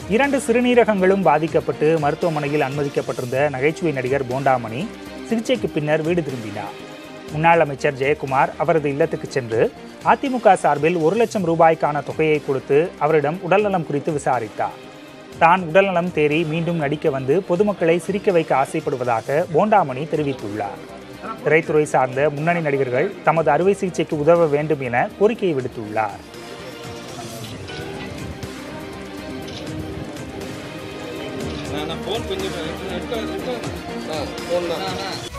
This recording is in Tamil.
இரண்டு சிறுநீரகங்களும் பாதிக்கப்பட்டு மருத்துவமனையில் அனுமதிக்கப்பட்டிருந்த நகைச்சுவை நடிகர் போண்டாமணி சிகிச்சைக்கு பின்னர் வீடு திரும்பினார் முன்னாள் அமைச்சர் ஜெயக்குமார் அவரது இல்லத்துக்கு சென்று அதிமுக சார்பில் ஒரு லட்சம் ரூபாய்க்கான தொகையை கொடுத்து அவரிடம் உடல்நலம் குறித்து விசாரித்தார் தான் உடல்நலம் தேறி மீண்டும் நடிக்க வந்து பொதுமக்களை சிரிக்க வைக்க ஆசைப்படுவதாக போண்டாமணி தெரிவித்துள்ளார் திரைத்துறை சார்ந்த முன்னணி நடிகர்கள் தமது அறுவை சிகிச்சைக்கு உதவ வேண்டும் என கோரிக்கை விடுத்துள்ளார் நான் ஃபோன் கொஞ்சம் எடுக்க எடுக்க ஃபோன் தான்